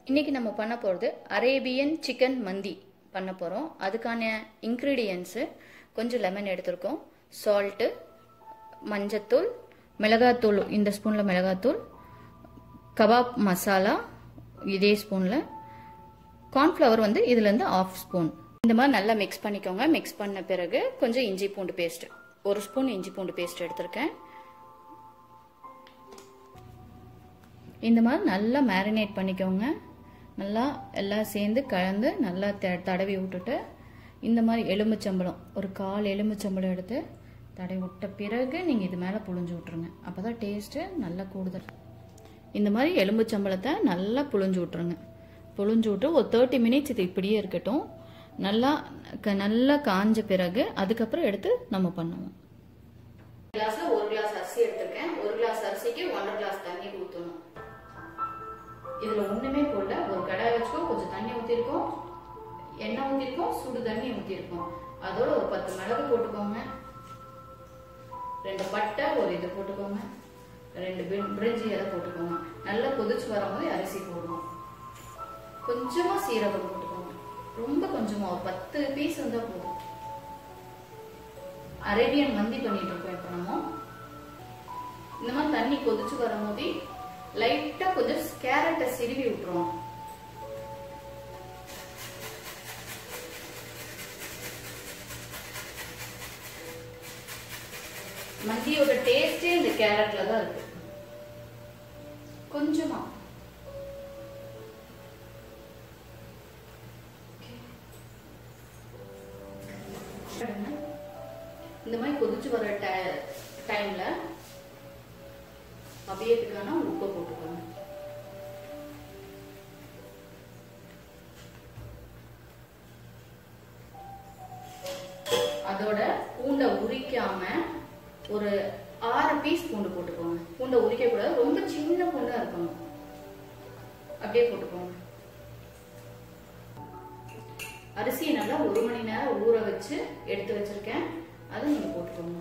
இன்னைக்கு நம்ம பண்ண போகிறது அரேபியன் சிக்கன் மந்தி பண்ண போகிறோம் அதுக்கான இன்க்ரீடியன்ஸு கொஞ்சம் லெமன் எடுத்திருக்கோம் சால்ட்டு மஞ்சத்தூள் மிளகாத்தூள் இந்த ஸ்பூனில் மிளகாத்தூள் கபாப் மசாலா இதே ஸ்பூனில் கார்ன்ஃப்ளவர் வந்து இதுலேருந்து ஆஃப் ஸ்பூன் இந்த மாதிரி நல்லா மிக்ஸ் பண்ணிக்கோங்க மிக்ஸ் பண்ண பிறகு கொஞ்சம் இஞ்சி பூண்டு பேஸ்ட் ஒரு ஸ்பூன் இஞ்சி பூண்டு பேஸ்ட் எடுத்திருக்கேன் இந்த மாதிரி நல்லா மேரினேட் பண்ணிக்கோங்க நல்லா எல்லாம் சேர்ந்து கலந்து நல்லா த- தடவி விட்டுட்டு இந்த மாதிரி எலும்புச்சம்பளம் ஒரு கால் எலும்புச்சம்பளம் எடுத்து தடவி விட்ட பிறகு நீங்கள் இது மேலே புழிஞ்சு விட்ருங்க அப்போ தான் டேஸ்ட்டு நல்லா கூடுதல் இந்த மாதிரி எலும்புச்சம்பளத்தை நல்லா புழிஞ்சு விட்ருங்க புழிஞ்சு விட்டு ஒரு தேர்ட்டி மினிட்ஸ் இது இப்படியே இருக்கட்டும் நல்லா க- நல்லா காஞ்ச பிறகு அதுக்கப்புறம் எடுத்து நம்ம பண்ணுவோம் கிளாஸ்ல ஒரு கிளாஸ் அரிசி எடுத்திருக்கேன் ஒரு கிளாஸ் அரிசிக்கு ஒன்றரை கிளாஸ் தண்ணி ஊற்றணும் இதுல ஒண்ணுமே போடல ஒரு கடாய் வச்சுக்கோ கொஞ்சம் தண்ணி ஊத்திருக்கோம் எண்ணெய் ஊத்திருக்கோம் சுடு தண்ணி ஊத்திருக்கோம் அதோட ஒரு பத்து மிளகு போட்டுக்கோங்க ரெண்டு பட்டை ஒரு இது போட்டுக்கோங்க ரெண்டு பிரி- பிரிஞ்சி இலை போட்டுக்கோங்க நல்லா கொதிச்சு வரும்போது அரிசி போடணும் கொஞ்சமா சீரகம் போட்டுக்கோங்க ரொம்ப கொஞ்சமா ஒரு பத்து பீஸ் வந்தா போதும் அரேபியன் மந்தி பண்ணிட்டு இருக்கோம் இப்ப நம்ம இந்த மாதிரி தண்ணி கொதிச்சு வரும்போது லைட்டா கொஞ்சம் கேரட்டை சிறுவி விட்டுருவோம் மந்தியோட டேஸ்டே இந்த கேரட்ல தான் இருக்கு கொஞ்சமா இந்த மாதிரி கொதிச்சு வர டைம்ல அபியத்துக்கான உப்பை போட்டுக்கோங்க அதோட பூண்டை உரிக்காம ஒரு ஆறு பீஸ் பூண்டு போட்டுக்கோங்க பூண்டை உரிக்க கூடாது ரொம்ப சின்ன பூண்டா இருக்கணும் அப்படியே போட்டுக்கோங்க அரிசியை நல்லா ஒரு மணி நேரம் ஊற வச்சு எடுத்து வச்சிருக்கேன் அதை நீங்க போட்டுக்கோங்க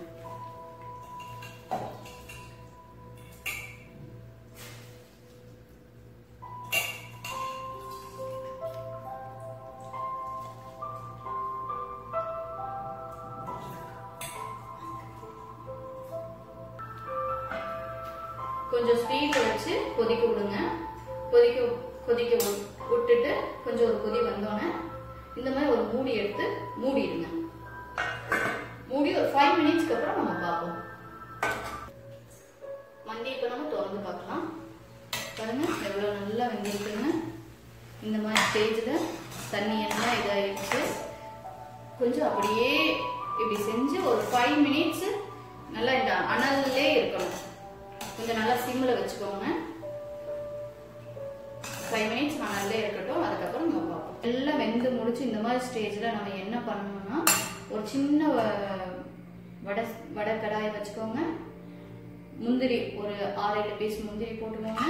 கொஞ்சம் ஸ்பீட் வச்சு கொதிக்க விடுங்க கொதிக்க கொதிக்க வி- விட்டுட்டு கொஞ்சம் ஒரு கொதி வந்தோடனே இந்த மாதிரி ஒரு மூடி எடுத்து மூடிடுங்க மூடி ஒரு ஃபைவ் மினிட்ஸ்க்கு அப்புறம் நம்ம பார்ப்போம் மந்தி இப்போ நம்ம திறந்து பார்க்கலாம் பாருங்க எவ்வளோ நல்லா வெந்திருக்குன்னு இந்த மாதிரி ஸ்டேஜில் தண்ணி எல்லாம் இதாகிடுச்சு கொஞ்சம் அப்படியே இப்படி செஞ்சு ஒரு ஃபைவ் மினிட்ஸ் நல்லா இந்த அனல்லே இருக்கணும் கொஞ்சம் நல்லா சிம்மில் வச்சுக்கோங்க ஃபைவ் மினிட்ஸ் அனல்லே இருக்கட்டும் அதுக்கப்புறம் நம்ம பார்ப்போம் எல்லாம் வெந்து முடிச்சு இந்த மாதிரி ஸ்டேஜில் நம்ம என்ன பண்ணணும்னா ஒரு சின்ன வ- வடை வடை கடாயை வச்சுக்கோங்க முந்திரி ஒரு ஆறு ஏழு பீஸ் முந்திரி போட்டுக்கோங்க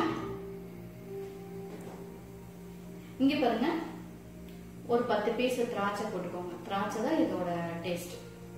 இங்க பாருங்க ஒரு பத்து பீஸ் திராட்சை போட்டுக்கோங்க திராட்சை தான் இதோட டேஸ்ட்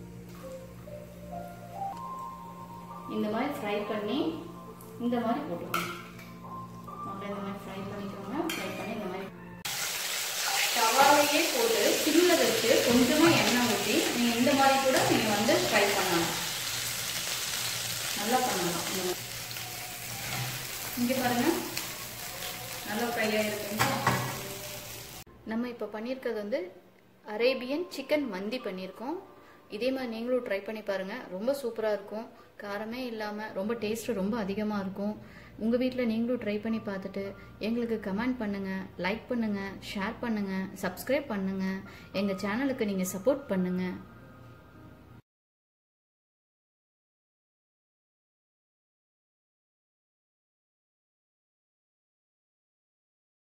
இந்த மாதிரி ஃப்ரை பண்ணி இந்த மாதிரி போட்டுக்கோங்க முதல்ல இந்த மாதிரி ஃப்ரை பண்ணிக்கோங்க ஃப்ரை பண்ணி இந்த மாதிரி தவாவையே போட்டு சிம்ல வச்சு கொஞ்சமா எண்ணெய் ஊற்றி நீங்க இந்த மாதிரி கூட நீங்க வந்து ஃப்ரை பண்ணலாம் நல்லா பண்ணலாம் இந்த மாதிரி. இங்க பாருங்க நல்லா ஃப்ரை ஆயிருக்குங்களா நம்ம இப்போ பண்ணியிருக்கிறது வந்து அரேபியன் சிக்கன் மந்தி பண்ணியிருக்கோம் இதே மாதிரி நீங்களும் ட்ரை பண்ணி பாருங்கள் ரொம்ப சூப்பராக இருக்கும் காரமே இல்லாமல் ரொம்ப டேஸ்ட்டு ரொம்ப அதிகமாக இருக்கும் உங்கள் வீட்டில் நீங்களும் ட்ரை பண்ணி பார்த்துட்டு எங்களுக்கு கமெண்ட் பண்ணுங்கள் லைக் பண்ணுங்கள் ஷேர் பண்ணுங்கள் சப்ஸ்கிரைப் பண்ணுங்கள் எங்கள் சேனலுக்கு நீங்கள் சப்போர்ட் பண்ணுங்கள்